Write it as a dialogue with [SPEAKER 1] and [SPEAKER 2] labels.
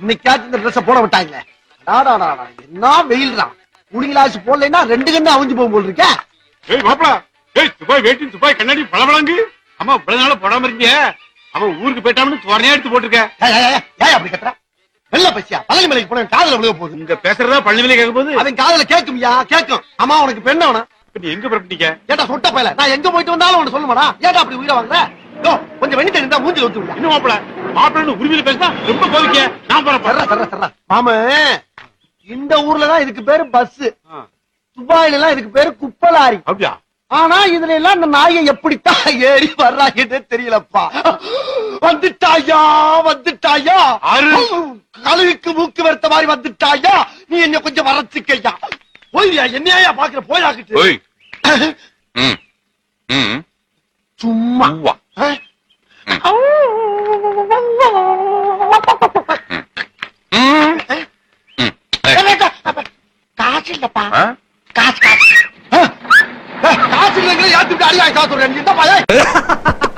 [SPEAKER 1] இன்னைக்காச்சும் இந்த ட்ரெஸ் போட விட்டாங்களே அடாடாடாடா, என்ன வெயில் தான் குடிங்களாச்சு போடலைன்னா ரெண்டு கண்ணு அவிஞ்சு போகும் போல் இருக்கே
[SPEAKER 2] ஏய் மாப்பிள ஏய் துபாய் வேட்டி துபாய் கண்ணாடி பளபளங்கு அம்மா இவ்வளவு நாளா போடாம இருக்கீங்க அவன் ஊருக்கு போயிட்டான்னு துவரையா எடுத்து போட்டிருக்க
[SPEAKER 1] ஏய், ஏய், ஏய், ஏய் அப்படி கத்துற வெள்ள பசியா பழனி மலைக்கு போன காதல விழுக போகுது
[SPEAKER 2] இங்க பேசுறதா பழனிவிலே கேட்கும் போது
[SPEAKER 1] அவன் காதல கேட்கும்யா கேட்கும் அம்மா உனக்கு பெண்ண வேணும்
[SPEAKER 2] நீ எங்க புறப்பட்டீங்க
[SPEAKER 1] ஏட்டா சொட்ட பயல நான் எங்க போயிட்டு வந்தாலும் உனக்கு சொல்லுமாடா ஏட்டா அப்படி உயிரை வாங்குற யோ கொஞ்சம் வெண்ணி தண்ணி தான் மூஞ்சில ஊத்தி விடுங்க
[SPEAKER 2] இன்னும் மாப்பிள மாப்பிள்ளன்னு உரிமையில பேசினா ரொம்ப கோவிக்க நான்
[SPEAKER 1] சர்ரா
[SPEAKER 2] போறேன்
[SPEAKER 1] சர்ரா சர்ரா மாம இந்த ஊர்ல தான் இதுக்கு பேரு பஸ் துபாயில எல்லாம் இதுக்கு பேரு குப்பலாரி
[SPEAKER 2] அப்படியா
[SPEAKER 1] ஆனா இதுல எல்லாம் இந்த நாயை எப்படித்தான் ஏறி வர்றாங்கன்னு தெரியலப்பா வந்துட்டாயா வந்துட்டாயா
[SPEAKER 2] ஆறு.
[SPEAKER 1] கழுவிக்கு மூக்கு வெறுத்த மாதிரி வந்துட்டாயா நீ என்ன கொஞ்சம் வரச்சுக்கையா போய்யா என்னையா பாக்குற போயாக்கிட்டு
[SPEAKER 3] ஓய் ம் ம்
[SPEAKER 1] சும்மா
[SPEAKER 3] உவ்வா
[SPEAKER 1] ஆ?
[SPEAKER 3] ம் ம் ஏய்,
[SPEAKER 1] காசு இல்லப்பா
[SPEAKER 3] ஆ?
[SPEAKER 1] காசு காசு ஆ? ஆ, காசு இல்லைங்களே யாத்திட்டு அடியா காசு சொல்றேன் இந்த பையன்